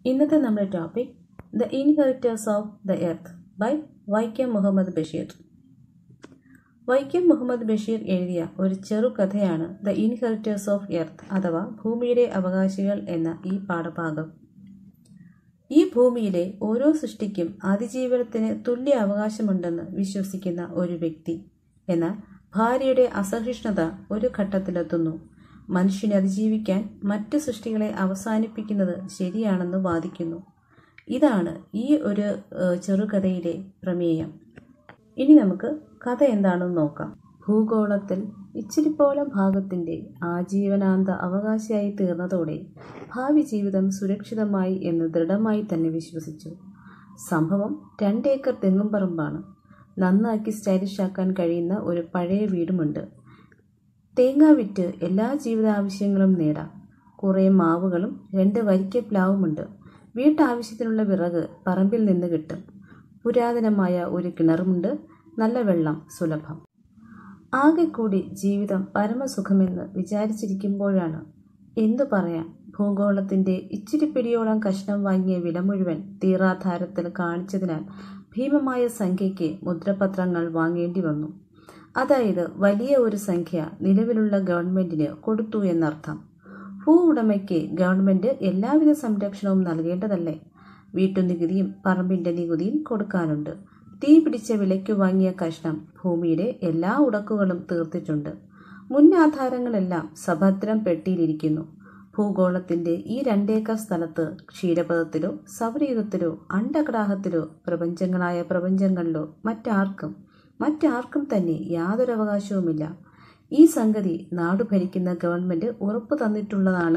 ഇന്നത്തെ നമ്മുടെ topic the inheritors of the earth by Vaikom Muhammad Basheer Vaikom Muhammad Basheer എഴുതിയ ഒരു ചെറുകഥയാണ് ദ ഇൻഹെറിറ്റേഴ്സ് ഓഫ് എർത്ത് അഥവാ ഭൂമിയുടെ അവകാശികൾ എന്ന ഈ പാഠഭാഗം ഈ ഭൂമിയിലെ ഓരോ സൃഷ്ടിക്കും അതിജീവനത്തിന് തുല്യ അവകാശമുണ്ടെന്ന് വിശ്വസിക്കുന്ന ഒരു വ്യക്തി എന്നാൽ ഭാര്യയുടെ അസഹിഷ്ണുത ഒരു ഘട്ടത്തിലെത്തുന്നു മനുഷ്യനെ അതിജീവിക്കാൻ മറ്റു സൃഷ്ടികളെ അവസാനിപ്പിക്കുന്നത് ശരിയാണെന്ന് വാദിക്കുന്നു ഇതാണ് ഈ ഒരു ഏഹ്, ചെറുകഥയിലെ പ്രമേയം ഇനി നമുക്ക് കഥ എന്താണെന്ന് നോക്കാം ഭൂഗോളത്തിൽ ഇച്ചിരിപ്പോലം ഭാഗത്തിന്റെ ആജീവനാന്ത അവകാശിയായി തീർന്നതോടെ ഭാവി ജീവിതം സുരക്ഷിതമായി എന്ന് ദൃഢമായി തന്നെ വിശ്വസിച്ചു സംഭവം രണ്ടേക്കർ തെങ്ങും പറമ്പാണ് നന്നാക്കി സ്റ്റൈലിഷ് ആക്കാൻ കഴിയുന്ന ഒരു പഴയ വീടുമുണ്ട് തേങ്ങ വിറ്റ് എല്ലാ ജീവിതാവശ്യങ്ങളും നേടാം കുറേ മാവുകളും രണ്ട് വരിക്ക പ്ലാവുമുണ്ട് വീട്ടാവശ്യത്തിനുള്ള വിറക് പറമ്പിൽ നിന്ന് കിട്ടും പുരാതനമായ ഒരു കിണറുമുണ്ട് നല്ല വെള്ളം സുലഭം ആകെ കൂടി ജീവിതം പരമസുഖമെന്ന് വിചാരിച്ചിരിക്കുമ്പോഴാണ് എന്തു പറയാൻ ഭൂഗോളത്തിന്റെ ഇച്ചിരി പിടിയോളം കഷ്ണം വാങ്ങിയ വില മുഴുവൻ തീറാധാരത്തിൽ കാണിച്ചതിനാൽ ഭീമമായ സംഖ്യയ്ക്ക് മുദ്രപത്രങ്ങൾ വാങ്ങേണ്ടി വന്നു അതായത് വലിയ ഒരു സംഖ്യ നിലവിലുള്ള ഗവൺമെന്റിന് കൊടുത്തു എന്നർത്ഥം ഭൂ ഉടമയ്ക്ക് ഗവൺമെന്റ് എല്ലാവിധ സംരക്ഷണവും നൽകേണ്ടതല്ലേ വീട്ടുനികുതിയും പറമ്പിന്റെ നികുതിയും കൊടുക്കാനുണ്ട് തീ പിടിച്ച വിലയ്ക്ക് വാങ്ങിയ കഷ്ണം ഭൂമിയുടെ എല്ലാ ഉടക്കുകളും തീർത്തിട്ടുണ്ട് മുന്നാധാരങ്ങളെല്ലാം സഭദ്രം പെട്ടിയിലിരിക്കുന്നു ഭൂഗോളത്തിന്റെ ഈ രണ്ടേക്കർ സ്ഥലത്ത് ക്ഷീരപഥത്തിലോ സൗരയുഗത്തിലോ അണ്ടകടാഹത്തിലോ പ്രപഞ്ചങ്ങളായ പ്രപഞ്ചങ്ങളിലോ മറ്റാർക്കും മറ്റാർക്കും തന്നെ യാതൊരു അവകാശവുമില്ല ഈ സംഗതി നാടു ഭരിക്കുന്ന ഗവൺമെന്റ് ഉറപ്പു തന്നിട്ടുള്ളതാണ്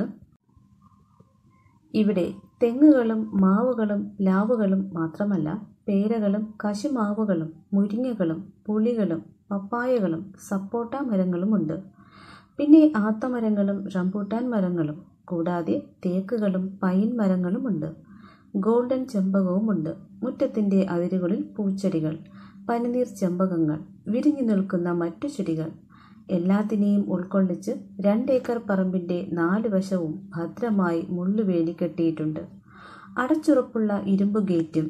ഇവിടെ തെങ്ങുകളും മാവുകളും പ്ലാവുകളും മാത്രമല്ല പേരകളും കശുമാവുകളും മുരിങ്ങകളും പുളികളും പപ്പായകളും സപ്പോട്ട മരങ്ങളുമുണ്ട് പിന്നെ ആത്തമരങ്ങളും റംബൂട്ടാൻ മരങ്ങളും കൂടാതെ തേക്കുകളും പൈൻ മരങ്ങളുമുണ്ട് ഗോൾഡൻ ചെമ്പകവുമുണ്ട് മുറ്റത്തിന്റെ അതിരുകളിൽ പൂച്ചെടികൾ പനിനീർ ചെമ്പകങ്ങൾ വിരിഞ്ഞു നിൽക്കുന്ന മറ്റു ചെടികൾ എല്ലാത്തിനെയും ഉൾക്കൊള്ളിച്ച് രണ്ടേക്കർ പറമ്പിന്റെ നാല് വശവും ഭദ്രമായി മുള്ളുവേലി കെട്ടിയിട്ടുണ്ട് അടച്ചുറപ്പുള്ള ഇരുമ്പ് ഗേറ്റും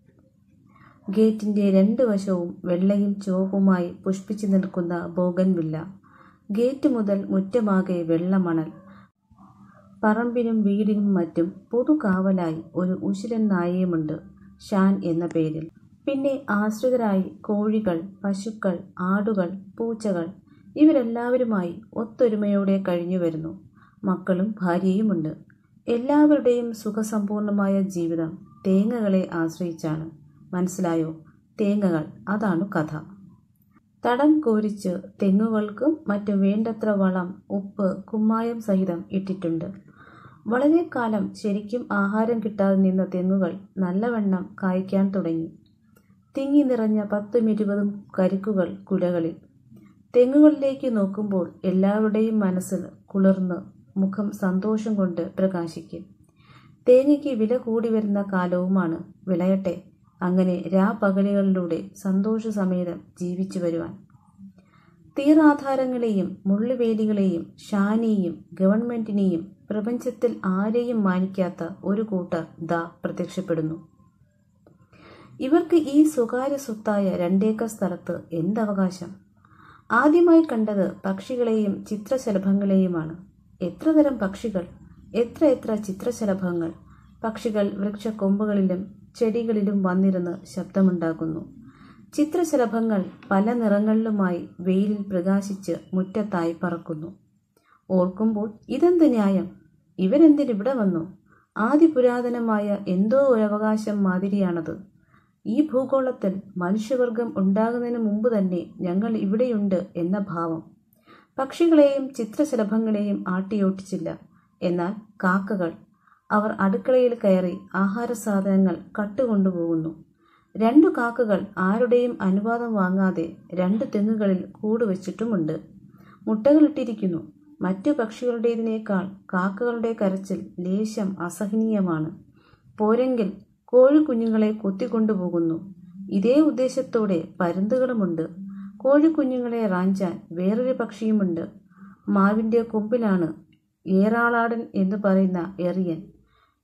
ഗേറ്റിന്റെ രണ്ട് വശവും വെള്ളയും ചുവപ്പുമായി പുഷ്പിച്ചു നിൽക്കുന്ന ബോഗൻവില്ല ഗേറ്റ് മുതൽ മുറ്റമാകെ വെള്ളമണൽ പറമ്പിനും വീടിനും മറ്റും പൊതുകാവലായി ഒരു ഉശിരൻ നായയുമുണ്ട് ഷാൻ എന്ന പേരിൽ പിന്നെ ആശ്രിതരായി കോഴികൾ പശുക്കൾ ആടുകൾ പൂച്ചകൾ ഇവരെല്ലാവരുമായി ഒത്തൊരുമയോടെ കഴിഞ്ഞു വരുന്നു മക്കളും ഭാര്യയുമുണ്ട് എല്ലാവരുടെയും സുഖസമ്പൂർണമായ ജീവിതം തേങ്ങകളെ ആശ്രയിച്ചാണ് മനസ്സിലായോ തേങ്ങകൾ അതാണ് കഥ തടം കോരിച്ച് തെങ്ങുകൾക്കും മറ്റും വേണ്ടത്ര വളം ഉപ്പ് കുമ്മായം സഹിതം ഇട്ടിട്ടുണ്ട് വളരെ കാലം ശരിക്കും ആഹാരം കിട്ടാതെ നിന്ന തെങ്ങുകൾ നല്ലവണ്ണം കായ്ക്കാൻ തുടങ്ങി തിങ്ങി നിറഞ്ഞ പത്തും ഇരുപതും കരിക്കുകൾ കുലകളിൽ തെങ്ങുകളിലേക്ക് നോക്കുമ്പോൾ എല്ലാവരുടെയും മനസ്സിൽ കുളിർന്ന് മുഖം സന്തോഷം കൊണ്ട് പ്രകാശിക്കും തേങ്ങയ്ക്ക് വില കൂടി വരുന്ന കാലവുമാണ് വിളയട്ടെ അങ്ങനെ രാപകലുകളിലൂടെ സന്തോഷസമേതം ജീവിച്ചു വരുവാൻ തീറാധാരങ്ങളെയും മുള്ളുവേലികളെയും ഷാനെയും ഗവൺമെന്റിനെയും പ്രപഞ്ചത്തിൽ ആരെയും മാനിക്കാത്ത ഒരു കൂട്ടർ ദാ പ്രത്യക്ഷപ്പെടുന്നു ഇവർക്ക് ഈ സ്വകാര്യ സ്വത്തായ രണ്ടേക്കർ സ്ഥലത്ത് എന്തവകാശം ആദ്യമായി കണ്ടത് പക്ഷികളെയും ചിത്രശലഭങ്ങളെയുമാണ് എത്ര തരം പക്ഷികൾ എത്ര എത്ര ചിത്രശലഭങ്ങൾ പക്ഷികൾ വൃക്ഷക്കൊമ്പുകളിലും ചെടികളിലും വന്നിരുന്ന് ശബ്ദമുണ്ടാക്കുന്നു ചിത്രശലഭങ്ങൾ പല നിറങ്ങളിലുമായി വെയിലിൽ പ്രകാശിച്ച് മുറ്റത്തായി പറക്കുന്നു ഓർക്കുമ്പോൾ ഇതെന്ത് ന്യായം ഇവരെന്തിനിവിടെ വന്നു ആദിപുരാതനമായ എന്തോ ഒരു അവകാശം മാതിരിയാണത് ഈ ഭൂഗോളത്തിൽ മനുഷ്യവർഗം ഉണ്ടാകുന്നതിന് മുമ്പ് തന്നെ ഞങ്ങൾ ഇവിടെയുണ്ട് എന്ന ഭാവം പക്ഷികളെയും ചിത്രശലഭങ്ങളെയും ആട്ടിയോട്ടിച്ചില്ല എന്നാൽ കാക്കകൾ അവർ അടുക്കളയിൽ കയറി ആഹാര സാധനങ്ങൾ കട്ടുകൊണ്ടുപോകുന്നു രണ്ടു കാക്കകൾ ആരുടെയും അനുവാദം വാങ്ങാതെ രണ്ട് തെങ്ങുകളിൽ കൂടുവച്ചിട്ടുമുണ്ട് മുട്ടകളിട്ടിരിക്കുന്നു മറ്റു പക്ഷികളുടേതിനേക്കാൾ കാക്കകളുടെ കരച്ചിൽ ലേശം അസഹനീയമാണ് പോരെങ്കിൽ കോഴിക്കുഞ്ഞുങ്ങളെ കൊത്തിക്കൊണ്ടുപോകുന്നു ഇതേ ഉദ്ദേശത്തോടെ പരുന്തുകളുമുണ്ട് കോഴിക്കുഞ്ഞുങ്ങളെ റാഞ്ചാൻ വേറൊരു പക്ഷിയുമുണ്ട് മാവിന്റെ കൊമ്പിലാണ് ഏറാളാടൻ എന്ന് പറയുന്ന എറിയൻ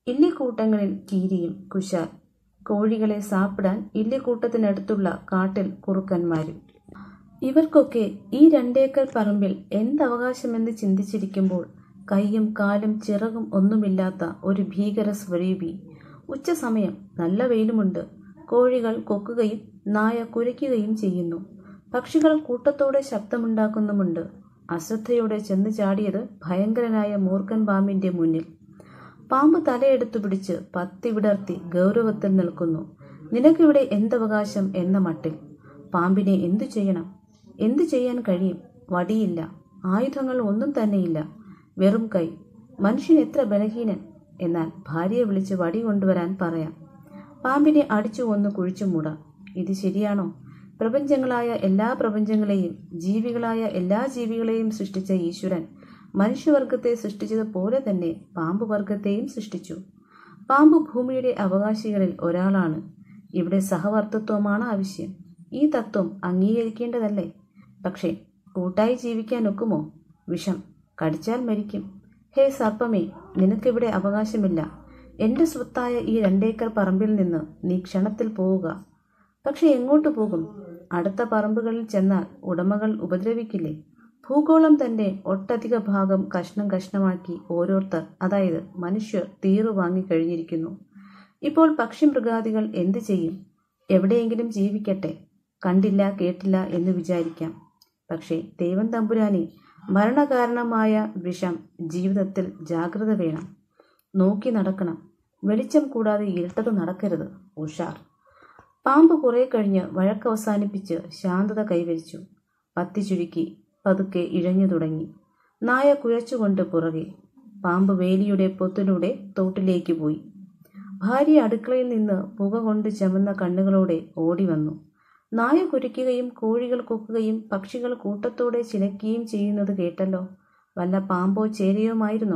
ഇല്ലിക്കൂട്ടങ്ങളിൽ കീരിയും കുശാൽ കോഴികളെ സാപ്പിടാൻ ഇല്ലിക്കൂട്ടത്തിനടുത്തുള്ള കാട്ടിൽ കുറുക്കന്മാരും ഇവർക്കൊക്കെ ഈ രണ്ടേക്കർ പറമ്പിൽ എന്തവകാശമെന്ന് ചിന്തിച്ചിരിക്കുമ്പോൾ കൈയും കാലും ചിറകും ഒന്നുമില്ലാത്ത ഒരു ഭീകര സ്വരൂപി ഉച്ചസമയം നല്ല വെയിലുമുണ്ട് കോഴികൾ കൊക്കുകയും നായ കുരയ്ക്കുകയും ചെയ്യുന്നു പക്ഷികൾ കൂട്ടത്തോടെ ശബ്ദമുണ്ടാക്കുന്നുമുണ്ട് അശ്രദ്ധയോടെ ചെന്ന് ചാടിയത് ഭയങ്കരനായ മൂർഖൻ പാമ്പിന്റെ മുന്നിൽ പാമ്പ് തലയെടുത്തു പിടിച്ച് പത്തി വിടർത്തി ഗൗരവത്തിൽ നിൽക്കുന്നു നിനക്കിവിടെ എന്തവകാശം എന്ന മട്ടിൽ പാമ്പിനെ എന്തു ചെയ്യണം എന്തു ചെയ്യാൻ കഴിയും വടിയില്ല ആയുധങ്ങൾ ഒന്നും തന്നെയില്ല വെറും കൈ മനുഷ്യൻ എത്ര ബലഹീനൻ എന്നാൽ ഭാര്യയെ വിളിച്ച് വടി കൊണ്ടുവരാൻ പറയാം പാമ്പിനെ അടിച്ചു ഒന്ന് കുഴിച്ചു മൂടാം ഇത് ശരിയാണോ പ്രപഞ്ചങ്ങളായ എല്ലാ പ്രപഞ്ചങ്ങളെയും ജീവികളായ എല്ലാ ജീവികളെയും സൃഷ്ടിച്ച ഈശ്വരൻ മനുഷ്യവർഗത്തെ സൃഷ്ടിച്ചതുപോലെ തന്നെ പാമ്പ് വർഗത്തെയും സൃഷ്ടിച്ചു പാമ്പ് ഭൂമിയുടെ അവകാശികളിൽ ഒരാളാണ് ഇവിടെ സഹവർത്തിത്വമാണ് ആവശ്യം ഈ തത്വം അംഗീകരിക്കേണ്ടതല്ലേ പക്ഷേ കൂട്ടായി ജീവിക്കാൻ ഒക്കുമോ വിഷം കടിച്ചാൽ മരിക്കും ഹേ സർപ്പമേ നിനക്കിവിടെ അവകാശമില്ല എന്റെ സ്വത്തായ ഈ രണ്ടേക്കർ പറമ്പിൽ നിന്ന് നീ ക്ഷണത്തിൽ പോവുക പക്ഷെ എങ്ങോട്ട് പോകും അടുത്ത പറമ്പുകളിൽ ചെന്നാൽ ഉടമകൾ ഉപദ്രവിക്കില്ലേ ഭൂഗോളം തന്നെ ഒട്ടധിക ഭാഗം കഷ്ണം കഷ്ണമാക്കി ഓരോരുത്തർ അതായത് മനുഷ്യർ തീറു വാങ്ങിക്കഴിഞ്ഞിരിക്കുന്നു ഇപ്പോൾ പക്ഷിമൃഗാദികൾ എന്തു ചെയ്യും എവിടെയെങ്കിലും ജീവിക്കട്ടെ കണ്ടില്ല കേട്ടില്ല എന്ന് വിചാരിക്കാം പക്ഷേ ദൈവം തമ്പുരാനെ മരണകാരണമായ വിഷം ജീവിതത്തിൽ ജാഗ്രത വേണം നോക്കി നടക്കണം വെളിച്ചം കൂടാതെ ഇരുട്ടത് നടക്കരുത് ഉഷാർ പാമ്പ് കുറെ കഴിഞ്ഞ് വഴക്കവസാനിപ്പിച്ച് ശാന്തത കൈവരിച്ചു പത്തി ചുരുക്കി പതുക്കെ ഇഴഞ്ഞു തുടങ്ങി നായ കുഴച്ചുകൊണ്ട് പുറകെ പാമ്പ് വേലിയുടെ പൊത്തിലൂടെ തോട്ടിലേക്ക് പോയി ഭാര്യ അടുക്കളയിൽ നിന്ന് പുക കൊണ്ട് ചമന്ന കണ്ണുകളോടെ ഓടി വന്നു നായ കുരയ്ക്കുകയും കോഴികൾ കൊക്കുകയും പക്ഷികൾ കൂട്ടത്തോടെ ചിലയ്ക്കുകയും ചെയ്യുന്നത് കേട്ടല്ലോ വല്ല പാമ്പോ ചേരയോമായിരുന്നോ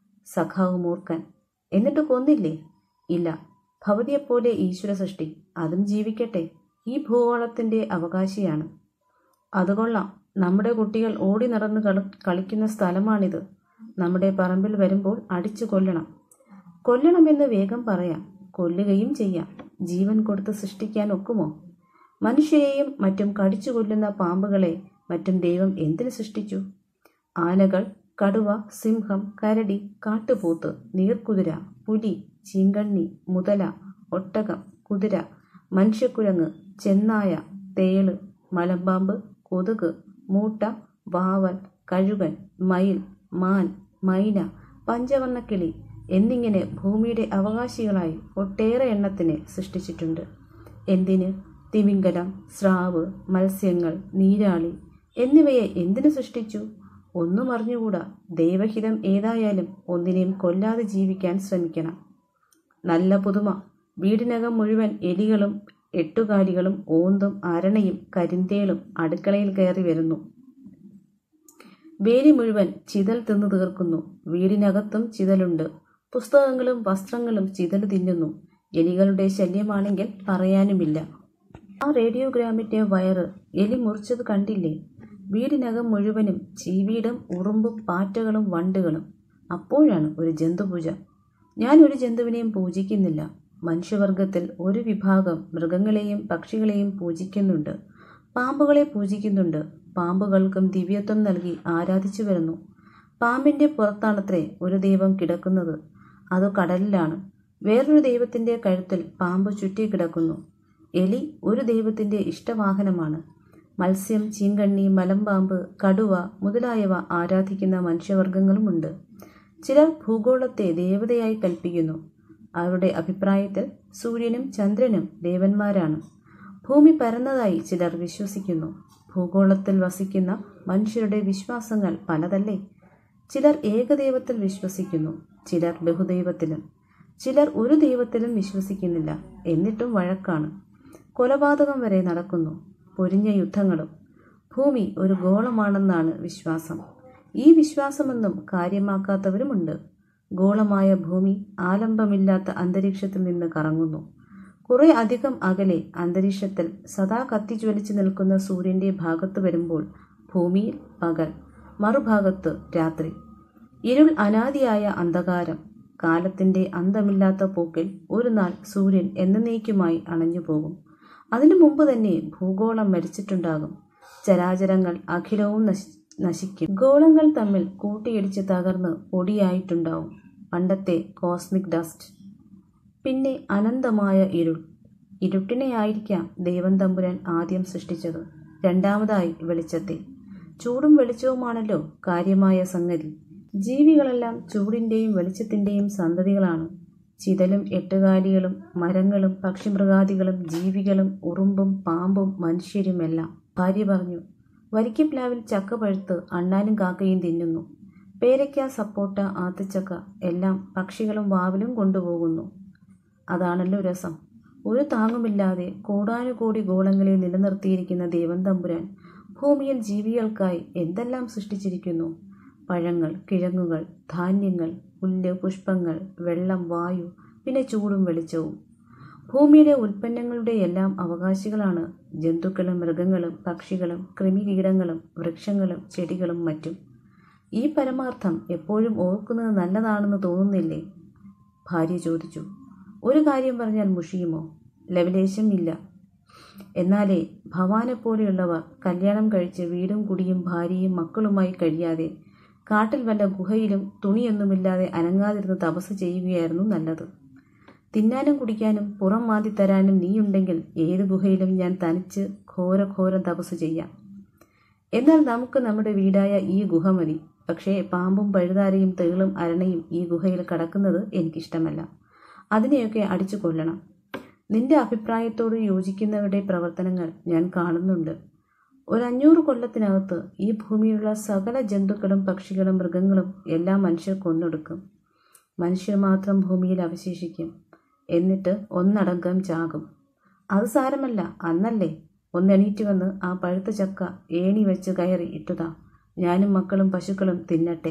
സഖാവ് മൂർഖൻ എന്നിട്ട് കൊന്നില്ലേ ഇല്ല ഭവതിയെപ്പോലെ ഈശ്വര സൃഷ്ടി അതും ജീവിക്കട്ടെ ഈ ഭൂഗോളത്തിന്റെ അവകാശിയാണ് അതുകൊള്ളാം നമ്മുടെ കുട്ടികൾ ഓടി നടന്ന് കളിക്കുന്ന സ്ഥലമാണിത് നമ്മുടെ പറമ്പിൽ വരുമ്പോൾ അടിച്ചു കൊല്ലണം കൊല്ലണമെന്ന് വേഗം പറയാം കൊല്ലുകയും ചെയ്യാം ജീവൻ കൊടുത്ത് സൃഷ്ടിക്കാൻ ഒക്കുമോ മനുഷ്യരെയും മറ്റും കടിച്ചു കൊല്ലുന്ന പാമ്പുകളെ മറ്റും ദൈവം എന്തിനു സൃഷ്ടിച്ചു ആനകൾ കടുവ സിംഹം കരടി കാട്ടുപോത്ത് നീർക്കുതിര പുലി ചീങ്കണ്ണി മുതല ഒട്ടകം കുതിര മനുഷ്യക്കുരങ്ങ് ചെന്നായ തേള് മലമ്പാമ്പ് കൊതുക് മൂട്ട വാവൽ കഴുകൻ മയിൽ മാൻ മൈന പഞ്ചവർണ്ണക്കിളി എന്നിങ്ങനെ ഭൂമിയുടെ അവകാശികളായി ഒട്ടേറെ എണ്ണത്തിനെ സൃഷ്ടിച്ചിട്ടുണ്ട് എന്തിന് തിമിംഗലം സ്രാവ് മത്സ്യങ്ങൾ നീരാളി എന്നിവയെ എന്തിനു സൃഷ്ടിച്ചു ഒന്നും അറിഞ്ഞുകൂടാ ദൈവഹിതം ഏതായാലും ഒന്നിനെയും കൊല്ലാതെ ജീവിക്കാൻ ശ്രമിക്കണം നല്ല പുതുമ വീടിനകം മുഴുവൻ എലികളും എട്ടുകാലികളും ഓന്തും അരണയും കരിന്തേളും അടുക്കളയിൽ കയറി വരുന്നു വേലി മുഴുവൻ ചിതൽ തിന്നു തീർക്കുന്നു വീടിനകത്തും ചിതലുണ്ട് പുസ്തകങ്ങളും വസ്ത്രങ്ങളും ചിതൽ തിന്നുന്നു എലികളുടെ ശല്യമാണെങ്കിൽ പറയാനുമില്ല ആ റേഡിയോഗ്രാമിന്റെ വയറ് എലി മുറിച്ചത് കണ്ടില്ലേ വീടിനകം മുഴുവനും ചീവീടും ഉറുമ്പും പാറ്റകളും വണ്ടുകളും അപ്പോഴാണ് ഒരു ജന്തുപൂജ ഞാൻ ഒരു ജന്തുവിനെയും പൂജിക്കുന്നില്ല മനുഷ്യവർഗത്തിൽ ഒരു വിഭാഗം മൃഗങ്ങളെയും പക്ഷികളെയും പൂജിക്കുന്നുണ്ട് പാമ്പുകളെ പൂജിക്കുന്നുണ്ട് പാമ്പുകൾക്കും ദിവ്യത്വം നൽകി ആരാധിച്ചു വരുന്നു പാമ്പിന്റെ പുറത്താണത്രേ ഒരു ദൈവം കിടക്കുന്നത് അത് കടലിലാണ് വേറൊരു ദൈവത്തിന്റെ കഴുത്തിൽ പാമ്പ് ചുറ്റി കിടക്കുന്നു എലി ഒരു ദൈവത്തിന്റെ ഇഷ്ടവാഹനമാണ് മത്സ്യം ചീങ്കണ്ണി മലമ്പാമ്പ് കടുവ മുതലായവ ആരാധിക്കുന്ന മനുഷ്യവർഗങ്ങളുമുണ്ട് ചിലർ ഭൂഗോളത്തെ ദേവതയായി കൽപ്പിക്കുന്നു അവരുടെ അഭിപ്രായത്തിൽ സൂര്യനും ചന്ദ്രനും ദേവന്മാരാണ് ഭൂമി പരന്നതായി ചിലർ വിശ്വസിക്കുന്നു ഭൂഗോളത്തിൽ വസിക്കുന്ന മനുഷ്യരുടെ വിശ്വാസങ്ങൾ പലതല്ലേ ചിലർ ഏകദൈവത്തിൽ വിശ്വസിക്കുന്നു ചിലർ ബഹുദൈവത്തിലും ചിലർ ഒരു ദൈവത്തിലും വിശ്വസിക്കുന്നില്ല എന്നിട്ടും വഴക്കാണ് കൊലപാതകം വരെ നടക്കുന്നു പൊരിഞ്ഞ യുദ്ധങ്ങളും ഭൂമി ഒരു ഗോളമാണെന്നാണ് വിശ്വാസം ഈ വിശ്വാസമൊന്നും കാര്യമാക്കാത്തവരുമുണ്ട് ഗോളമായ ഭൂമി ആലംബമില്ലാത്ത അന്തരീക്ഷത്തിൽ നിന്ന് കറങ്ങുന്നു കുറെ അധികം അകലെ അന്തരീക്ഷത്തിൽ സദാ കത്തിജ്വലിച്ചു നിൽക്കുന്ന സൂര്യന്റെ ഭാഗത്ത് വരുമ്പോൾ ഭൂമിയിൽ പകൽ മറുഭാഗത്ത് രാത്രി ഇരുൾ അനാദിയായ അന്ധകാരം കാലത്തിന്റെ അന്തമില്ലാത്ത പോക്കിൽ ഒരു നാൾ സൂര്യൻ എന്നേക്കുമായി അണഞ്ഞു പോകും അതിനു മുമ്പ് തന്നെ ഭൂഗോളം മരിച്ചിട്ടുണ്ടാകും ചരാചരങ്ങൾ അഖിലവും നശി നശിക്കും ഗോളങ്ങൾ തമ്മിൽ കൂട്ടിയിടിച്ച് തകർന്ന് പൊടിയായിട്ടുണ്ടാവും പണ്ടത്തെ കോസ്മിക് ഡസ്റ്റ് പിന്നെ അനന്തമായ ഇരുൾ ഇരുട്ടിനെയായിരിക്കാം ദൈവം തമ്പുരാൻ ആദ്യം സൃഷ്ടിച്ചത് രണ്ടാമതായി വെളിച്ചത്തെ ചൂടും വെളിച്ചവുമാണല്ലോ കാര്യമായ സംഗതി ജീവികളെല്ലാം ചൂടിന്റെയും വെളിച്ചത്തിന്റെയും സന്തതികളാണ് ചിതലും എട്ടുകാലികളും മരങ്ങളും പക്ഷിമൃഗാദികളും ജീവികളും ഉറുമ്പും പാമ്പും മനുഷ്യരുമെല്ലാം ഭാര്യ പറഞ്ഞു വരിക്കപ്ലാവിൽ ചക്ക പഴുത്ത് അണ്ണാനും കാക്കയും തിന്നുന്നു പേരയ്ക്ക സപ്പോട്ട ആത്തച്ചക്ക എല്ലാം പക്ഷികളും വാവിലും കൊണ്ടുപോകുന്നു അതാണല്ലോ രസം ഒരു താങ്ങുമില്ലാതെ കോടാനുകോടി ഗോളങ്ങളെ നിലനിർത്തിയിരിക്കുന്ന ദേവൻ തമ്പുരാൻ ഭൂമിയിൽ ജീവികൾക്കായി എന്തെല്ലാം സൃഷ്ടിച്ചിരിക്കുന്നു പഴങ്ങൾ കിഴങ്ങുകൾ ധാന്യങ്ങൾ പുല്ല് പുഷ്പങ്ങൾ വെള്ളം വായു പിന്നെ ചൂടും വെളിച്ചവും ഭൂമിയിലെ ഉൽപ്പന്നങ്ങളുടെ എല്ലാം അവകാശികളാണ് ജന്തുക്കളും മൃഗങ്ങളും പക്ഷികളും കൃമികീടങ്ങളും വൃക്ഷങ്ങളും ചെടികളും മറ്റും ഈ പരമാർത്ഥം എപ്പോഴും ഓർക്കുന്നത് നല്ലതാണെന്ന് തോന്നുന്നില്ലേ ഭാര്യ ചോദിച്ചു ഒരു കാര്യം പറഞ്ഞാൽ മുഷിയുമോ ലവലേശം ഇല്ല എന്നാലേ ഭവാനെ പോലെയുള്ളവർ കല്യാണം കഴിച്ച് വീടും കുടിയും ഭാര്യയും മക്കളുമായി കഴിയാതെ കാട്ടിൽ വല്ല ഗുഹയിലും തുണിയൊന്നുമില്ലാതെ അനങ്ങാതിരുന്ന് തപസ് ചെയ്യുകയായിരുന്നു നല്ലത് തിന്നാനും കുടിക്കാനും പുറം മാന്തി തരാനും നീയുണ്ടെങ്കിൽ ഏത് ഗുഹയിലും ഞാൻ തനിച്ച് ഘോരഘോരം തപസ് ചെയ്യാം എന്നാൽ നമുക്ക് നമ്മുടെ വീടായ ഈ ഗുഹ മതി പക്ഷേ പാമ്പും പഴുതാരയും തേളും അരണയും ഈ ഗുഹയിൽ കടക്കുന്നത് എനിക്കിഷ്ടമല്ല അതിനെയൊക്കെ അടിച്ചു കൊല്ലണം നിന്റെ അഭിപ്രായത്തോട് യോജിക്കുന്നവരുടെ പ്രവർത്തനങ്ങൾ ഞാൻ കാണുന്നുണ്ട് ഒരു അഞ്ഞൂറ് കൊല്ലത്തിനകത്ത് ഈ ഭൂമിയിലുള്ള സകല ജന്തുക്കളും പക്ഷികളും മൃഗങ്ങളും എല്ലാം മനുഷ്യർ കൊന്നൊടുക്കും മനുഷ്യർ മാത്രം ഭൂമിയിൽ അവശേഷിക്കും എന്നിട്ട് ഒന്നടങ്കം ചാകും അത് സാരമല്ല അന്നല്ലേ ഒന്നെണീറ്റ് വന്ന് ആ പഴുത്ത ചക്ക ഏണി വെച്ച് കയറി ഇട്ടുതാ ഞാനും മക്കളും പശുക്കളും തിന്നട്ടെ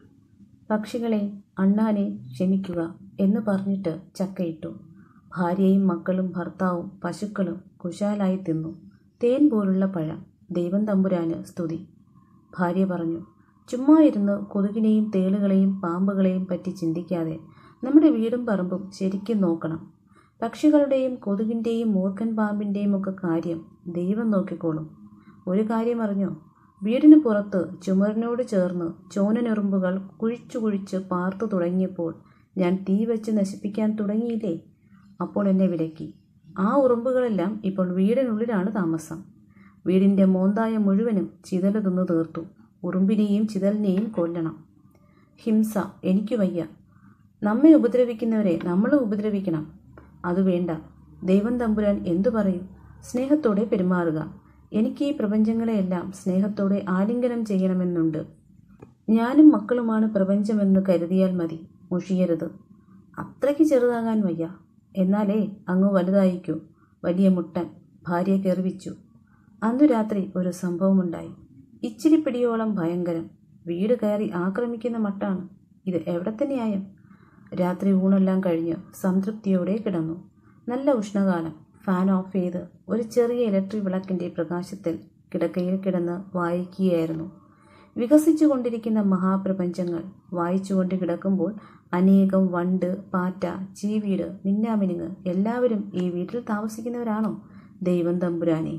പക്ഷികളെ അണ്ണാനെ ക്ഷമിക്കുക എന്ന് പറഞ്ഞിട്ട് ചക്കയിട്ടു ഭാര്യയും മക്കളും ഭർത്താവും പശുക്കളും കുശാലായി തിന്നു തേൻ പോലുള്ള പഴം ദൈവം തമ്പുരാന് സ്തുതി ഭാര്യ പറഞ്ഞു ചുമ്മാ ഇരുന്ന് കൊതുകിനെയും തേളുകളെയും പാമ്പുകളെയും പറ്റി ചിന്തിക്കാതെ നമ്മുടെ വീടും പറമ്പും ശരിക്കും നോക്കണം പക്ഷികളുടെയും കൊതുകിൻ്റെയും മൂർഖൻ പാമ്പിൻ്റെയും ഒക്കെ കാര്യം ദൈവം നോക്കിക്കോളും ഒരു കാര്യം അറിഞ്ഞോ വീടിന് പുറത്ത് ചുമരിനോട് ചേർന്ന് ചോനനെറുമ്പുകൾ കുഴിച്ചു കുഴിച്ച് പാർത്തു തുടങ്ങിയപ്പോൾ ഞാൻ തീ വെച്ച് നശിപ്പിക്കാൻ തുടങ്ങിയില്ലേ അപ്പോൾ എന്നെ വിലക്കി ആ ഉറുമ്പുകളെല്ലാം ഇപ്പോൾ വീടിനുള്ളിലാണ് താമസം വീടിൻ്റെ മോന്തായ മുഴുവനും ചിതല തിന്നു തീർത്തു ഉറുമ്പിനെയും ചിതലിനെയും കൊല്ലണം ഹിംസ എനിക്ക് വയ്യ നമ്മെ ഉപദ്രവിക്കുന്നവരെ നമ്മൾ ഉപദ്രവിക്കണം അത് വേണ്ട ദൈവം തമ്പുരാൻ എന്തു പറയും സ്നേഹത്തോടെ പെരുമാറുക എനിക്ക് ഈ പ്രപഞ്ചങ്ങളെയെല്ലാം സ്നേഹത്തോടെ ആലിംഗനം ചെയ്യണമെന്നുണ്ട് ഞാനും മക്കളുമാണ് പ്രപഞ്ചമെന്ന് കരുതിയാൽ മതി മുഷിയരുത് അത്രയ്ക്ക് ചെറുതാകാൻ വയ്യ എന്നാലേ അങ്ങ് വലുതായിക്കൂ വലിയ മുട്ടൻ ഭാര്യ കെറിവിച്ചു അന്നു രാത്രി ഒരു സംഭവമുണ്ടായി ഇച്ചിരി പിടിയോളം ഭയങ്കരം വീട് കയറി ആക്രമിക്കുന്ന മട്ടാണ് ഇത് എവിടത്തെ ന്യായം രാത്രി ഊണെല്ലാം കഴിഞ്ഞ് സംതൃപ്തിയോടെ കിടന്നു നല്ല ഉഷ്ണകാലം ഫാൻ ഓഫ് ചെയ്ത് ഒരു ചെറിയ ഇലക്ട്രിക് വിളക്കിന്റെ പ്രകാശത്തിൽ കിടക്കയിൽ കിടന്ന് വായിക്കുകയായിരുന്നു വികസിച്ചുകൊണ്ടിരിക്കുന്ന മഹാപ്രപഞ്ചങ്ങൾ വായിച്ചുകൊണ്ട് കിടക്കുമ്പോൾ അനേകം വണ്ട് പാറ്റ ചീവീട് മിന്നാമിനുങ്ങ് എല്ലാവരും ഈ വീട്ടിൽ താമസിക്കുന്നവരാണോ ദൈവം തമ്പുരാനെ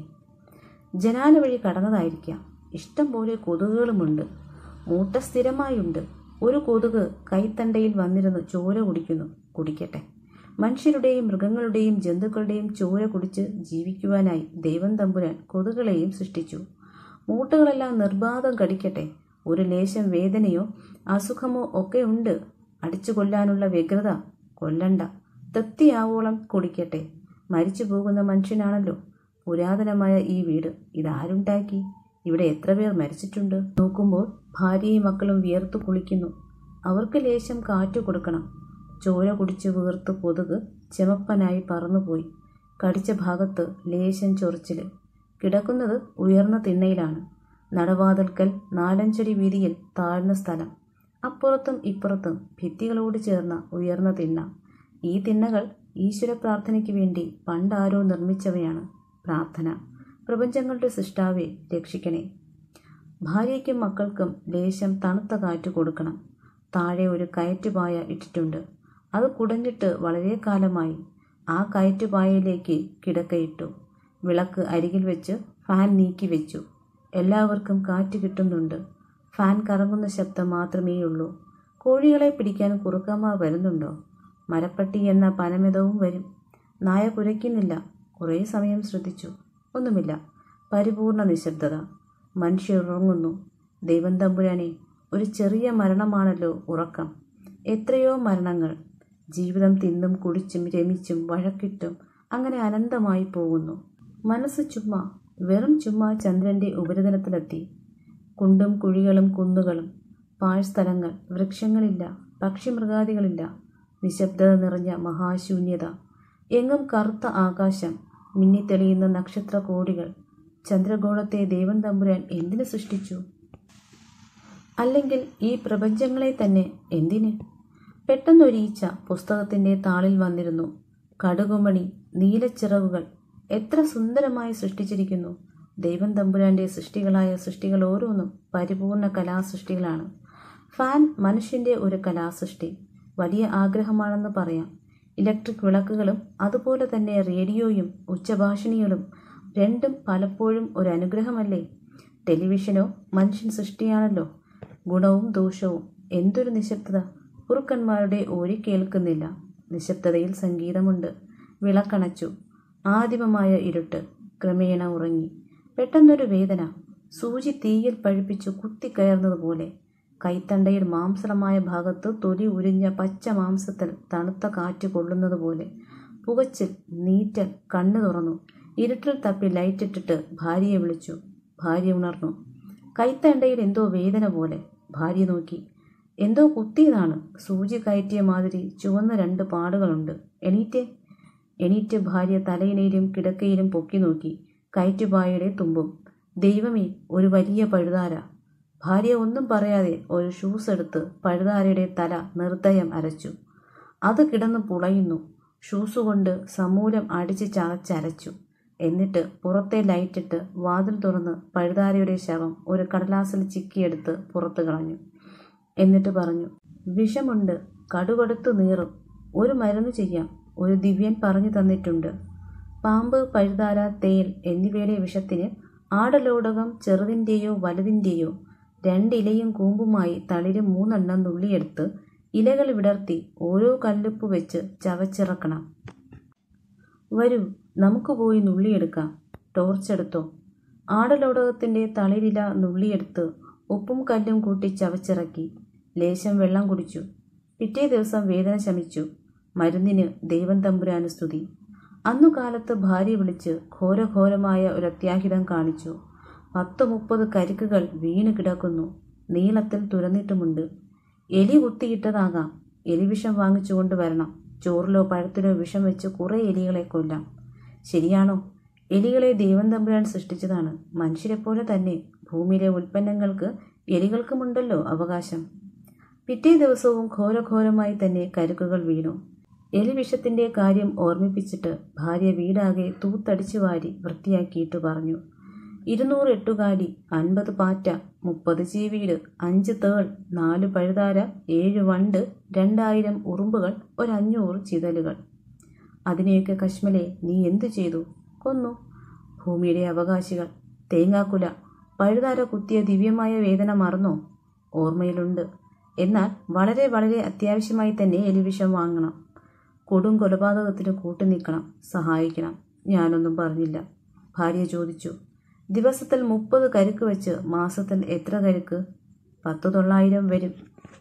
ജനാല വഴി കടന്നതായിരിക്കാം ഇഷ്ടം പോലെ കൊതുകുകളുമുണ്ട് മൂട്ട സ്ഥിരമായുണ്ട് ഒരു കൊതുക് കൈത്തണ്ടയിൽ വന്നിരുന്ന് ചോര കുടിക്കുന്നു കുടിക്കട്ടെ മനുഷ്യരുടെയും മൃഗങ്ങളുടെയും ജന്തുക്കളുടെയും ചോര കുടിച്ച് ജീവിക്കുവാനായി ദൈവം തമ്പുരാൻ കൊതുകുകളെയും സൃഷ്ടിച്ചു മൂട്ടകളെല്ലാം നിർബാധം കടിക്കട്ടെ ഒരു ലേശം വേദനയോ അസുഖമോ ഒക്കെ ഉണ്ട് അടിച്ചു കൊല്ലാനുള്ള വ്യഗ്രത കൊല്ലണ്ട തൃപ്തിയാവോളം കുടിക്കട്ടെ മരിച്ചു പോകുന്ന മനുഷ്യനാണല്ലോ പുരാതനമായ ഈ വീട് ഇതാരുണ്ടാക്കി ഇവിടെ എത്ര പേർ മരിച്ചിട്ടുണ്ട് നോക്കുമ്പോൾ ഭാര്യയും മക്കളും വിയർത്തു കുളിക്കുന്നു അവർക്ക് ലേശം കാറ്റു കൊടുക്കണം ചോര കുടിച്ച് വീർത്ത് കൊതുക് ചെമപ്പനായി പറന്നുപോയി കടിച്ച ഭാഗത്ത് ലേശം ചൊറിച്ചില് കിടക്കുന്നത് ഉയർന്ന തിണ്ണയിലാണ് നടവാതിൽക്കൽ നാലഞ്ചടി വീതിയിൽ താഴ്ന്ന സ്ഥലം അപ്പുറത്തും ഇപ്പുറത്തും ഭിത്തികളോട് ചേർന്ന ഉയർന്ന തിണ്ണ ഈ തിണ്ണകൾ ഈശ്വര പ്രാർത്ഥനയ്ക്ക് വേണ്ടി പണ്ടാരോ നിർമ്മിച്ചവയാണ് പ്രാർത്ഥന പ്രപഞ്ചങ്ങളുടെ സൃഷ്ടാവെ രക്ഷിക്കണേ ഭാര്യയ്ക്കും മക്കൾക്കും ലേശം തണുത്ത കാറ്റ് കൊടുക്കണം താഴെ ഒരു കയറ്റുപായ ഇട്ടിട്ടുണ്ട് അത് കുടഞ്ഞിട്ട് വളരെ കാലമായി ആ കയറ്റുപായയിലേക്ക് കിടക്കയിട്ടു വിളക്ക് അരികിൽ വെച്ച് ഫാൻ നീക്കി വെച്ചു എല്ലാവർക്കും കാറ്റ് കിട്ടുന്നുണ്ട് ഫാൻ കറങ്ങുന്ന ശബ്ദം മാത്രമേയുള്ളൂ കോഴികളെ പിടിക്കാൻ കുറുക്കന്മാർ വരുന്നുണ്ടോ മരപ്പട്ടി എന്ന പനമിതവും വരും നായ കുരയ്ക്കുന്നില്ല കുറേ സമയം ശ്രദ്ധിച്ചു ഒന്നുമില്ല പരിപൂർണ നിശബ്ദത മനുഷ്യർ ഉറങ്ങുന്നു ദൈവം തമ്പുരാനെ ഒരു ചെറിയ മരണമാണല്ലോ ഉറക്കം എത്രയോ മരണങ്ങൾ ജീവിതം തിന്നും കുടിച്ചും രമിച്ചും വഴക്കിട്ടും അങ്ങനെ അനന്തമായി പോകുന്നു മനസ്സ് ചുമ്മാ വെറും ചുമ്മാ ചന്ദ്രന്റെ ഉപരിതലത്തിലെത്തി കുണ്ടും കുഴികളും കുന്നുകളും പാഴ്സ്ഥലങ്ങൾ വൃക്ഷങ്ങളില്ല പക്ഷിമൃഗാദികളില്ല നിശബ്ദത നിറഞ്ഞ മഹാശൂന്യത എങ്ങും കറുത്ത ആകാശം മിന്നിത്തെളിയുന്ന നക്ഷത്ര കോടികൾ ചന്ദ്രഗോളത്തെ ദൈവം തമ്പുരാൻ എന്തിനു സൃഷ്ടിച്ചു അല്ലെങ്കിൽ ഈ പ്രപഞ്ചങ്ങളെ തന്നെ എന്തിന് പെട്ടെന്നൊരീച്ച പുസ്തകത്തിന്റെ താളിൽ വന്നിരുന്നു കടുകുമണി നീലച്ചിറകുകൾ എത്ര സുന്ദരമായി സൃഷ്ടിച്ചിരിക്കുന്നു ദൈവം തമ്പുരാന്റെ സൃഷ്ടികളായ സൃഷ്ടികൾ ഓരോന്നും പരിപൂർണ കലാസൃഷ്ടികളാണ് ഫാൻ മനുഷ്യന്റെ ഒരു കലാസൃഷ്ടി വലിയ ആഗ്രഹമാണെന്ന് പറയാം ഇലക്ട്രിക് വിളക്കുകളും അതുപോലെ തന്നെ റേഡിയോയും ഉച്ചഭാഷിണികളും രണ്ടും പലപ്പോഴും ഒരു അനുഗ്രഹമല്ലേ ടെലിവിഷനോ മനുഷ്യൻ സൃഷ്ടിയാണല്ലോ ഗുണവും ദോഷവും എന്തൊരു നിശബ്ദത കുറുക്കന്മാരുടെ ഓരി കേൾക്കുന്നില്ല നിശബ്ദതയിൽ സംഗീതമുണ്ട് വിളക്കണച്ചു ആദിമമായ ഇരുട്ട് ക്രമേണ ഉറങ്ങി പെട്ടെന്നൊരു വേദന സൂചി തീയിൽ പഴുപ്പിച്ചു കുത്തിക്കയർന്നതുപോലെ കൈത്തണ്ടയിൽ മാംസളമായ ഭാഗത്ത് തൊലി ഉരിഞ്ഞ പച്ച മാംസത്തിൽ തണുത്ത കാറ്റ് കൊള്ളുന്നതുപോലെ പുകച്ചിൽ നീറ്റൽ കണ്ണു തുറന്നു ഇരുട്ടിൽ തപ്പി ലൈറ്റിട്ടിട്ട് ഭാര്യയെ വിളിച്ചു ഭാര്യ ഉണർന്നു കൈത്തണ്ടയിൽ എന്തോ വേദന പോലെ ഭാര്യ നോക്കി എന്തോ കുത്തിയതാണ് സൂചി കയറ്റിയ മാതിരി ചുവന്ന രണ്ട് പാടുകളുണ്ട് എണീറ്റേ എണീറ്റ് ഭാര്യ തലയിണയിലും കിടക്കയിലും പൊക്കി നോക്കി കയറ്റുപായയുടെ തുമ്പും ദൈവമേ ഒരു വലിയ പഴുതാര ഭാര്യ ഒന്നും പറയാതെ ഒരു ഷൂസ് എടുത്ത് പഴുതാരയുടെ തല നിർദ്ദയം അരച്ചു അത് കിടന്ന് പുളയുന്നു ഷൂസ് കൊണ്ട് സമൂലം അടിച്ച് ചതച്ചരച്ചു എന്നിട്ട് പുറത്തെ ലൈറ്റിട്ട് വാതിൽ തുറന്ന് പഴുതാരയുടെ ശവം ഒരു കടലാസിൽ ചിക്കിയെടുത്ത് പുറത്തു കളഞ്ഞു എന്നിട്ട് പറഞ്ഞു വിഷമുണ്ട് കടുകടുത്ത് നീറും ഒരു മരുന്ന് ചെയ്യാം ഒരു ദിവ്യൻ പറഞ്ഞു തന്നിട്ടുണ്ട് പാമ്പ് പഴുതാര തേൽ എന്നിവയുടെ വിഷത്തിന് ആടലോടകം ചെറുതിൻ്റെയോ വലുതിൻ്റെയോ രണ്ടിലയും കൂമ്പുമായി തളിര് മൂന്നെണ്ണം നുള്ളിയെടുത്ത് ഇലകൾ വിടർത്തി ഓരോ കല്ലുപ്പ് വെച്ച് ചവച്ചിറക്കണം വരൂ നമുക്ക് പോയി നുള്ളിയെടുക്കാം ടോർച്ചെടുത്തോ ആടലോടകത്തിൻ്റെ തളിരില നുള്ളിയെടുത്ത് ഉപ്പും കല്ലും കൂട്ടി ചവച്ചിറക്കി ലേശം വെള്ളം കുടിച്ചു പിറ്റേ ദിവസം വേദന ശമിച്ചു മരുന്നിന് ദൈവം തമ്പുരാന് സ്തുതി അന്നു കാലത്ത് ഭാര്യ വിളിച്ച് ഘോരഘോരമായ ഒരു അത്യാഹിതം കാണിച്ചു പത്ത് മുപ്പത് കരിക്കുകൾ വീണ് കിടക്കുന്നു നീളത്തിൽ തുരന്നിട്ടുമുണ്ട് എലി കുത്തിയിട്ടതാകാം എലിവിഷം വാങ്ങിച്ചുകൊണ്ട് വരണം ചോറിലോ പഴത്തിലോ വിഷം വെച്ച് കുറേ എലികളെ കൊല്ലാം ശരിയാണോ എലികളെ ദൈവം തമ്പുരാൻ സൃഷ്ടിച്ചതാണ് മനുഷ്യരെപ്പോലെ തന്നെ ഭൂമിയിലെ ഉൽപ്പന്നങ്ങൾക്ക് എലികൾക്കുമുണ്ടല്ലോ അവകാശം പിറ്റേ ദിവസവും ഘോരഘോരമായി തന്നെ കരുക്കുകൾ വീണു എലിവിഷത്തിന്റെ കാര്യം ഓർമ്മിപ്പിച്ചിട്ട് ഭാര്യ വീടാകെ തൂത്തടിച്ചു വാരി വൃത്തിയാക്കിയിട്ട് പറഞ്ഞു ഇരുന്നൂറ് എട്ടുകാലി അൻപത് പാറ്റ മുപ്പത് ചീവീട് അഞ്ച് തേൾ നാല് പഴുതാര ഏഴ് വണ്ട് രണ്ടായിരം ഉറുമ്പുകൾ ഒരഞ്ഞൂറ് ചിതലുകൾ അതിനെയൊക്കെ കശ്മലെ നീ എന്തു ചെയ്തു കൊന്നു ഭൂമിയുടെ അവകാശികൾ തേങ്ങാക്കുല പഴുതാര കുത്തിയ ദിവ്യമായ വേദന മറന്നോ ഓർമ്മയിലുണ്ട് എന്നാൽ വളരെ വളരെ അത്യാവശ്യമായി തന്നെ എലിവിഷം വാങ്ങണം കൊടും കൊലപാതകത്തിന് കൂട്ടുനിൽക്കണം സഹായിക്കണം ഞാനൊന്നും പറഞ്ഞില്ല ഭാര്യ ചോദിച്ചു ദിവസത്തിൽ മുപ്പത് കരുക്ക് വെച്ച് മാസത്തിൽ എത്ര കരുക്ക് പത്ത് തൊള്ളായിരം വരും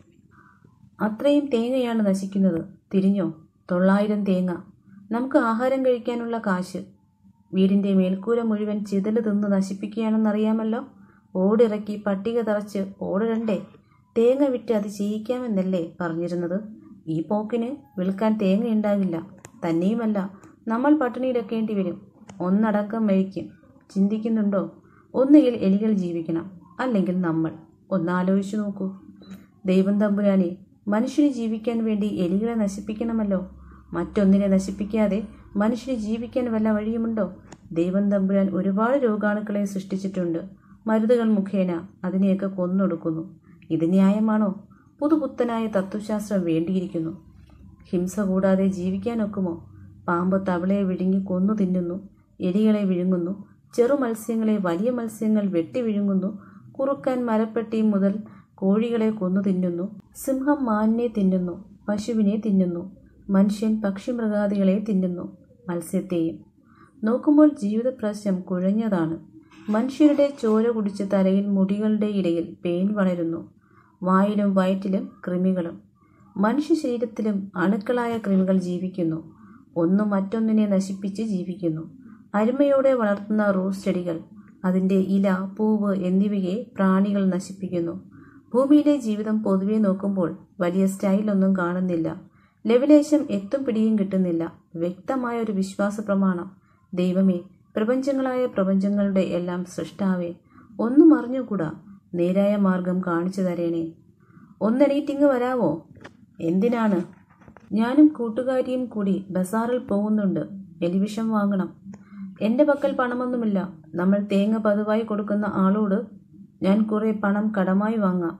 അത്രയും തേങ്ങയാണ് നശിക്കുന്നത് തിരിഞ്ഞോ തൊള്ളായിരം തേങ്ങ നമുക്ക് ആഹാരം കഴിക്കാനുള്ള കാശ് വീടിന്റെ മേൽക്കൂര മുഴുവൻ ചിതല് തിന്ന് നശിപ്പിക്കുകയാണെന്നറിയാമല്ലോ ഓടിറക്കി പട്ടിക തറച്ച് ഓടിടണ്ടേ തേങ്ങ വിറ്റ് അത് ചെയ്യിക്കാമെന്നല്ലേ പറഞ്ഞിരുന്നത് ഈ പോക്കിന് വിൽക്കാൻ തേങ്ങ ഉണ്ടാകില്ല തന്നെയുമല്ല നമ്മൾ പട്ടിണിയിലൊക്കേണ്ടി വരും ഒന്നടക്കം മരിക്കും ചിന്തിക്കുന്നുണ്ടോ ഒന്നുകിൽ എലികൾ ജീവിക്കണം അല്ലെങ്കിൽ നമ്മൾ ഒന്നാലോചിച്ചു നോക്കൂ ദൈവം തമ്പുരാനെ മനുഷ്യന് ജീവിക്കാൻ വേണ്ടി എലികളെ നശിപ്പിക്കണമല്ലോ മറ്റൊന്നിനെ നശിപ്പിക്കാതെ മനുഷ്യന് ജീവിക്കാൻ വല്ല വഴിയുമുണ്ടോ ദൈവം തമ്പുരാൻ ഒരുപാട് രോഗാണുക്കളെ സൃഷ്ടിച്ചിട്ടുണ്ട് മരുന്നുകൾ മുഖേന അതിനെയൊക്കെ കൊന്നൊടുക്കുന്നു ഇത് ന്യായമാണോ പുതുപുത്തനായ തത്വശാസ്ത്രം വേണ്ടിയിരിക്കുന്നു ഹിംസ കൂടാതെ ജീവിക്കാനൊക്കുമോ പാമ്പ് തവളയെ വിഴുങ്ങി കൊന്നു തിന്നുന്നു എലികളെ വിഴുങ്ങുന്നു ചെറു മത്സ്യങ്ങളെ വലിയ മത്സ്യങ്ങൾ വെട്ടി വിഴുങ്ങുന്നു കുറുക്കൻ മരപ്പെട്ടി മുതൽ കോഴികളെ കൊന്നു തിന്നുന്നു സിംഹം മാനിനെ തിന്നുന്നു പശുവിനെ തിന്നുന്നു മനുഷ്യൻ പക്ഷിമൃഗാദികളെ തിന്നുന്നു മത്സ്യത്തെയും നോക്കുമ്പോൾ ജീവിതപ്രശ്നം കുഴഞ്ഞതാണ് മനുഷ്യരുടെ ചോര കുടിച്ച് തലയിൽ മുടികളുടെ ഇടയിൽ പേൻ വളരുന്നു വായിലും വയറ്റിലും കൃമികളും മനുഷ്യ ശരീരത്തിലും അണുക്കളായ കൃമികൾ ജീവിക്കുന്നു ഒന്ന് മറ്റൊന്നിനെ നശിപ്പിച്ച് ജീവിക്കുന്നു അരുമയോടെ വളർത്തുന്ന റോസ് ചെടികൾ അതിൻ്റെ ഇല പൂവ് എന്നിവയെ പ്രാണികൾ നശിപ്പിക്കുന്നു ഭൂമിയിലെ ജീവിതം പൊതുവെ നോക്കുമ്പോൾ വലിയ സ്റ്റൈലൊന്നും കാണുന്നില്ല ലവലേശം എത്തും പിടിയും കിട്ടുന്നില്ല വ്യക്തമായ ഒരു വിശ്വാസ പ്രമാണം ദൈവമേ പ്രപഞ്ചങ്ങളായ പ്രപഞ്ചങ്ങളുടെ എല്ലാം സൃഷ്ടാവേ ഒന്നും അറിഞ്ഞുകൂടാ നേരായ മാർഗം കാണിച്ചു തരേണേ ഒന്നെണീറ്റിങ് വരാവോ എന്തിനാണ് ഞാനും കൂട്ടുകാരിയും കൂടി ബസാറിൽ പോകുന്നുണ്ട് എലിവിഷം വാങ്ങണം എൻ്റെ പക്കൽ പണമൊന്നുമില്ല നമ്മൾ തേങ്ങ പതിവായി കൊടുക്കുന്ന ആളോട് ഞാൻ കുറേ പണം കടമായി വാങ്ങാം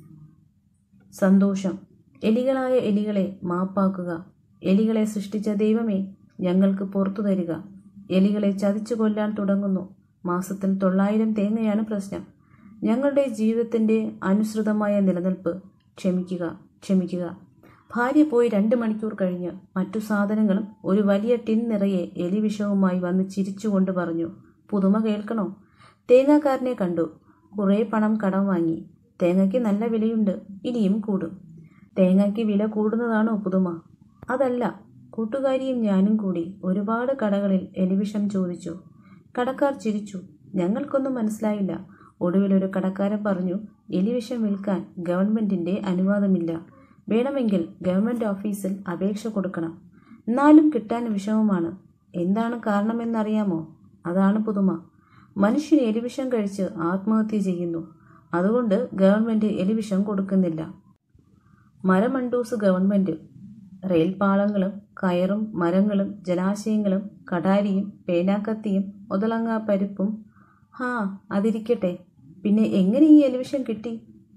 സന്തോഷം എലികളായ എലികളെ മാപ്പാക്കുക എലികളെ സൃഷ്ടിച്ച ദൈവമേ ഞങ്ങൾക്ക് പുറത്തു തരിക എലികളെ ചതിച്ചു കൊല്ലാൻ തുടങ്ങുന്നു മാസത്തിൽ തൊള്ളായിരം തേങ്ങയാണ് പ്രശ്നം ഞങ്ങളുടെ ജീവിതത്തിൻ്റെ അനുസൃതമായ നിലനിൽപ്പ് ക്ഷമിക്കുക ക്ഷമിക്കുക ഭാര്യ പോയി രണ്ട് മണിക്കൂർ കഴിഞ്ഞ് മറ്റു സാധനങ്ങളും ഒരു വലിയ ടിൻ നിറയെ എലിവിഷവുമായി വന്ന് ചിരിച്ചുകൊണ്ട് പറഞ്ഞു പുതുമ കേൾക്കണോ തേങ്ങാക്കാരനെ കണ്ടു കുറേ പണം കടം വാങ്ങി തേങ്ങയ്ക്ക് നല്ല വിലയുണ്ട് ഇനിയും കൂടും തേങ്ങയ്ക്ക് വില കൂടുന്നതാണോ പുതുമ അതല്ല കൂട്ടുകാരിയും ഞാനും കൂടി ഒരുപാട് കടകളിൽ എലിവിഷം ചോദിച്ചു കടക്കാർ ചിരിച്ചു ഞങ്ങൾക്കൊന്നും മനസ്സിലായില്ല ഒടുവിൽ ഒരു കടക്കാരൻ പറഞ്ഞു എലിവിഷം വിൽക്കാൻ ഗവൺമെന്റിന്റെ അനുവാദമില്ല വേണമെങ്കിൽ ഗവൺമെന്റ് ഓഫീസിൽ അപേക്ഷ കൊടുക്കണം എന്നാലും കിട്ടാൻ വിഷമമാണ് എന്താണ് കാരണമെന്നറിയാമോ അതാണ് പുതുമ മനുഷ്യൻ എലിവിഷം കഴിച്ച് ആത്മഹത്യ ചെയ്യുന്നു അതുകൊണ്ട് ഗവൺമെന്റ് എലിവിഷം കൊടുക്കുന്നില്ല മരമണ്ടൂസ് ഗവൺമെന്റ് റെയിൽ പാളങ്ങളും കയറും മരങ്ങളും ജലാശയങ്ങളും കടാരിയും പേനാക്കത്തിയും ഒതളങ്ങ പരിപ്പും ഹാ അതിരിക്കട്ടെ പിന്നെ എങ്ങനെ ഈ എലിവിഷം കിട്ടി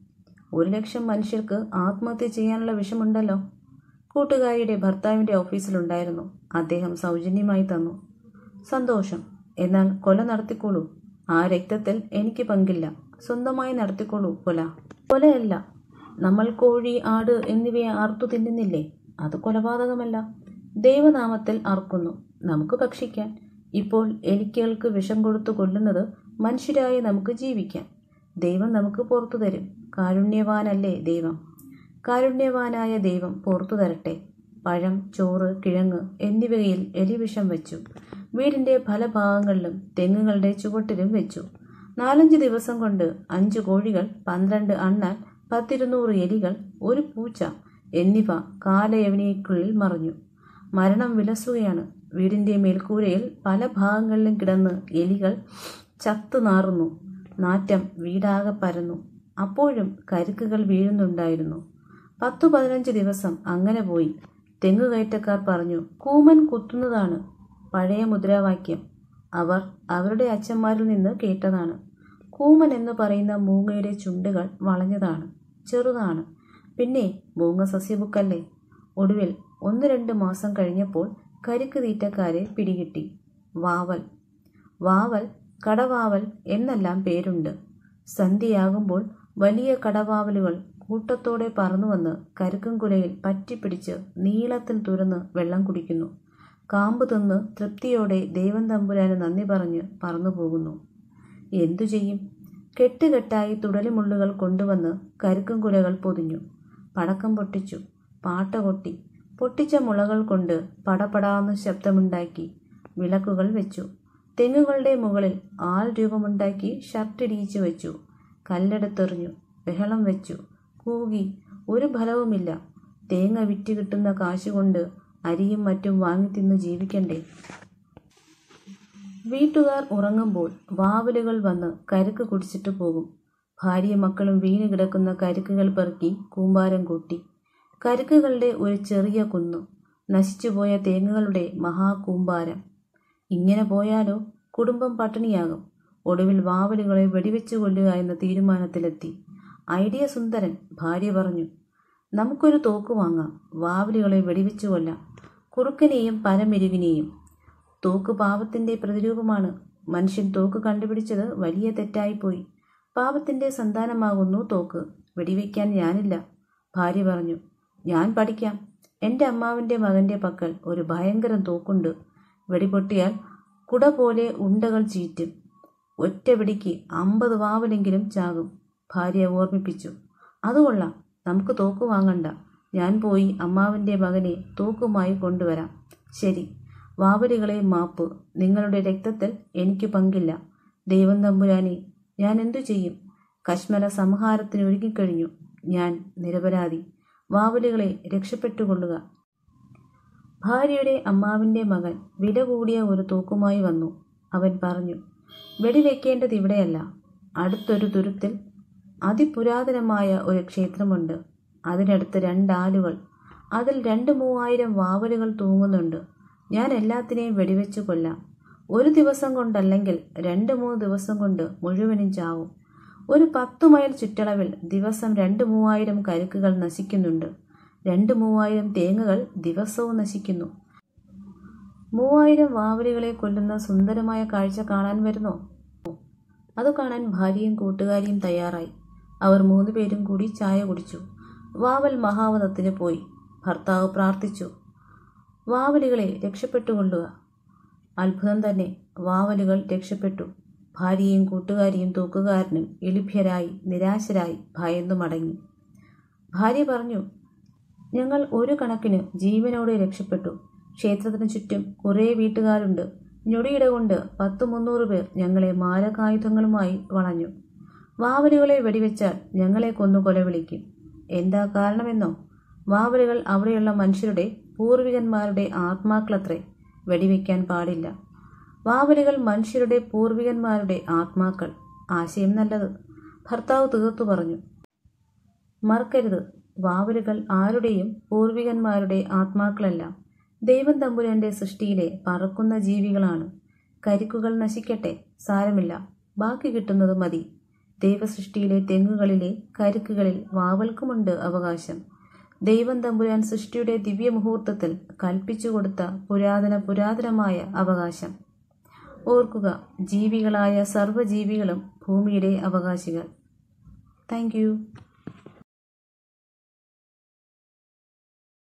ഒരു ലക്ഷം മനുഷ്യർക്ക് ആത്മഹത്യ ചെയ്യാനുള്ള വിഷമുണ്ടല്ലോ കൂട്ടുകാരിയുടെ ഭർത്താവിൻ്റെ ഓഫീസിലുണ്ടായിരുന്നു അദ്ദേഹം സൗജന്യമായി തന്നു സന്തോഷം എന്നാൽ കൊല നടത്തിക്കോളൂ ആ രക്തത്തിൽ എനിക്ക് പങ്കില്ല സ്വന്തമായി നടത്തിക്കോളൂ കൊല കൊലയല്ല നമ്മൾ കോഴി ആട് എന്നിവയെ അറുത്തു തിന്നുന്നില്ലേ അത് കൊലപാതകമല്ല ദൈവനാമത്തിൽ അറുക്കുന്നു നമുക്ക് ഭക്ഷിക്കാൻ ഇപ്പോൾ എലിക്കകൾക്ക് വിഷം കൊടുത്തു കൊല്ലുന്നത് മനുഷ്യരായി നമുക്ക് ജീവിക്കാം ദൈവം നമുക്ക് പുറത്തു തരും കാരുണ്യവാനല്ലേ ദൈവം കാരുണ്യവാനായ ദൈവം പുറത്തു തരട്ടെ പഴം ചോറ് കിഴങ്ങ് എന്നിവയിൽ എലിവിഷം വെച്ചു വീടിന്റെ പല ഭാഗങ്ങളിലും തെങ്ങുകളുടെ ചുവട്ടിലും വെച്ചു നാലഞ്ച് ദിവസം കൊണ്ട് അഞ്ച് കോഴികൾ പന്ത്രണ്ട് അണ്ണാൻ പത്തിരുന്നൂറ് എലികൾ ഒരു പൂച്ച എന്നിവ കാലയവനിക്കുള്ളിൽ മറഞ്ഞു മരണം വിലസുകയാണ് വീടിന്റെ മേൽക്കൂരയിൽ പല ഭാഗങ്ങളിലും കിടന്ന് എലികൾ ചത്തു നാറുന്നു നാറ്റം വീടാകെ പരന്നു അപ്പോഴും കരുക്കുകൾ വീഴുന്നുണ്ടായിരുന്നു പത്തു പതിനഞ്ച് ദിവസം അങ്ങനെ പോയി തെങ്ങുകയറ്റക്കാർ പറഞ്ഞു കൂമൻ കുത്തുന്നതാണ് പഴയ മുദ്രാവാക്യം അവർ അവരുടെ അച്ഛന്മാരിൽ നിന്ന് കേട്ടതാണ് കൂമൻ എന്ന് പറയുന്ന മൂങ്ങയുടെ ചുണ്ടുകൾ വളഞ്ഞതാണ് ചെറുതാണ് പിന്നെ മൂങ്ങ സസ്യബുക്കല്ലേ ഒടുവിൽ ഒന്ന് രണ്ട് മാസം കഴിഞ്ഞപ്പോൾ കരിക്ക് തീറ്റക്കാരെ പിടികിട്ടി വാവൽ വാവൽ കടവാവൽ എന്നെല്ലാം പേരുണ്ട് സന്ധ്യയാകുമ്പോൾ വലിയ കടവാവലുകൾ കൂട്ടത്തോടെ പറന്നുവന്ന് കരുക്കൻകുലയിൽ പറ്റിപ്പിടിച്ച് നീളത്തിൽ തുറന്ന് വെള്ളം കുടിക്കുന്നു കാമ്പ് തിന്ന് തൃപ്തിയോടെ ദൈവം തമ്പുരാന് നന്ദി പറഞ്ഞ് പറന്നു പോകുന്നു എന്തു ചെയ്യും കെട്ടുകെട്ടായി തുടലിമുള്ളുകൾ കൊണ്ടുവന്ന് കരുക്കൻകുലകൾ പൊതിഞ്ഞു പടക്കം പൊട്ടിച്ചു പാട്ട കൊട്ടി പൊട്ടിച്ച മുളകൾ കൊണ്ട് പടപടാന്ന് ശബ്ദമുണ്ടാക്കി വിളക്കുകൾ വെച്ചു തെങ്ങുകളുടെ മുകളിൽ ആൾ രൂപമുണ്ടാക്കി ഷർട്ടിടിയിച്ചു വെച്ചു കല്ലെടുത്തെറിഞ്ഞു ബഹളം വെച്ചു കൂകി ഒരു ഫലവുമില്ല തേങ്ങ വിറ്റ് കിട്ടുന്ന കാശുകൊണ്ട് അരിയും മറ്റും വാങ്ങി തിന്ന് ജീവിക്കണ്ടേ വീട്ടുകാർ ഉറങ്ങുമ്പോൾ വാവലുകൾ വന്ന് കരുക്ക് കുടിച്ചിട്ട് പോകും ഭാര്യയും മക്കളും വീണ് കിടക്കുന്ന കരുക്കുകൾ പെറുക്കി കൂമ്പാരം കൂട്ടി കരുക്കുകളുടെ ഒരു ചെറിയ കുന്നു നശിച്ചുപോയ തേങ്ങകളുടെ മഹാകൂമ്പാരം ഇങ്ങനെ പോയാലോ കുടുംബം പട്ടിണിയാകും ഒടുവിൽ വാവലുകളെ വെടിവെച്ചു കൊല്ലുക എന്ന തീരുമാനത്തിലെത്തി ഐഡിയ സുന്ദരൻ ഭാര്യ പറഞ്ഞു നമുക്കൊരു തോക്ക് വാങ്ങാം വാവലുകളെ വെടിവെച്ചു കൊല്ലാം കുറുക്കനെയും പരമെരുവിനെയും തോക്ക് പാപത്തിന്റെ പ്രതിരൂപമാണ് മനുഷ്യൻ തോക്ക് കണ്ടുപിടിച്ചത് വലിയ തെറ്റായിപ്പോയി പാപത്തിന്റെ സന്താനമാകുന്നു തോക്ക് വെടിവെക്കാൻ ഞാനില്ല ഭാര്യ പറഞ്ഞു ഞാൻ പഠിക്കാം എൻ്റെ അമ്മാവിൻ്റെ മകൻ്റെ പക്കൽ ഒരു ഭയങ്കരം തോക്കുണ്ട് വെടിപൊട്ടിയാൽ കുട പോലെ ഉണ്ടകൾ ചീറ്റും ഒറ്റ വെടിക്ക് അമ്പത് വാവലെങ്കിലും ചാകും ഭാര്യ ഓർമ്മിപ്പിച്ചു അതുകൊള്ളാം നമുക്ക് തോക്ക് വാങ്ങണ്ട ഞാൻ പോയി അമ്മാവിൻ്റെ മകനെ തോക്കുമായി കൊണ്ടുവരാം ശരി വാവലുകളെ മാപ്പ് നിങ്ങളുടെ രക്തത്തിൽ എനിക്ക് പങ്കില്ല ദൈവം തമ്പുരാനെ ഞാൻ എന്തു ചെയ്യും കശ്മല സംഹാരത്തിന് ഒരുങ്ങിക്കഴിഞ്ഞു ഞാൻ നിരപരാധി വാവലുകളെ രക്ഷപ്പെട്ടുകൊള്ളുക ഭാര്യയുടെ അമ്മാവിൻ്റെ മകൻ വില കൂടിയ ഒരു തോക്കുമായി വന്നു അവൻ പറഞ്ഞു വെടിവെക്കേണ്ടത് ഇവിടെയല്ല അടുത്തൊരു തുരുത്തിൽ അതിപുരാതനമായ ഒരു ക്ഷേത്രമുണ്ട് അതിനടുത്ത് രണ്ടാലുകൾ അതിൽ രണ്ട് മൂവായിരം വാവലുകൾ തൂങ്ങുന്നുണ്ട് ഞാൻ എല്ലാത്തിനെയും വെടിവെച്ചു കൊല്ലാം ഒരു ദിവസം കൊണ്ടല്ലെങ്കിൽ രണ്ട് മൂന്ന് ദിവസം കൊണ്ട് മുഴുവനും ചാവും ഒരു പത്തു മൈൽ ചുറ്റളവിൽ ദിവസം രണ്ട് മൂവായിരം കരുക്കുകൾ നശിക്കുന്നുണ്ട് രണ്ട് മൂവായിരം തേങ്ങകൾ ദിവസവും നശിക്കുന്നു മൂവായിരം വാവലുകളെ കൊല്ലുന്ന സുന്ദരമായ കാഴ്ച കാണാൻ വരുന്നോ അത് കാണാൻ ഭാര്യയും കൂട്ടുകാരിയും തയ്യാറായി അവർ മൂന്നുപേരും കൂടി ചായ കുടിച്ചു വാവൽ മഹാവതത്തിന് പോയി ഭർത്താവ് പ്രാർത്ഥിച്ചു വാവലുകളെ രക്ഷപ്പെട്ടുകൊള്ളുക അത്ഭുതം തന്നെ വാവലുകൾ രക്ഷപ്പെട്ടു ഭാര്യയും കൂട്ടുകാരിയും തൂക്കുകാരനും എളിഭ്യരായി നിരാശരായി ഭയന്നു മടങ്ങി ഭാര്യ പറഞ്ഞു ഞങ്ങൾ ഒരു കണക്കിന് ജീവനോടെ രക്ഷപ്പെട്ടു ക്ഷേത്രത്തിന് ചുറ്റും കുറേ വീട്ടുകാരുണ്ട് ഞൊടിയിട കൊണ്ട് പത്ത് മുന്നൂറ് പേർ ഞങ്ങളെ മാരകായുധങ്ങളുമായി വളഞ്ഞു വാവലുകളെ വെടിവെച്ചാൽ ഞങ്ങളെ കൊന്നു കൊലവിളിക്കും എന്താ കാരണമെന്നോ വാവലുകൾ അവിടെയുള്ള മനുഷ്യരുടെ പൂർവികന്മാരുടെ ആത്മാക്കളത്രേ വെടിവെക്കാൻ പാടില്ല വാവലുകൾ മനുഷ്യരുടെ പൂർവികന്മാരുടെ ആത്മാക്കൾ ആശയം നല്ലത് ഭർത്താവ് തീർത്തു പറഞ്ഞു മറക്കരുത് വാവലുകൾ ആരുടെയും പൂർവികന്മാരുടെ ആത്മാക്കളല്ല ദൈവം തമ്പുരാന്റെ സൃഷ്ടിയിലെ പറക്കുന്ന ജീവികളാണ് കരിക്കുകൾ നശിക്കട്ടെ സാരമില്ല ബാക്കി കിട്ടുന്നത് മതി ദൈവസൃഷ്ടിയിലെ തെങ്ങുകളിലെ കരുക്കുകളിൽ വാവൽക്കുമുണ്ട് അവകാശം ദൈവം തമ്പുരാൻ സൃഷ്ടിയുടെ ദിവ്യമുഹൂർത്തത്തിൽ കൽപ്പിച്ചു കൊടുത്ത പുരാതന പുരാതനമായ അവകാശം ഓർക്കുക ജീവികളായ സർവ്വജീവികളും ഭൂമിയുടെ അവകാശികൾ താങ്ക്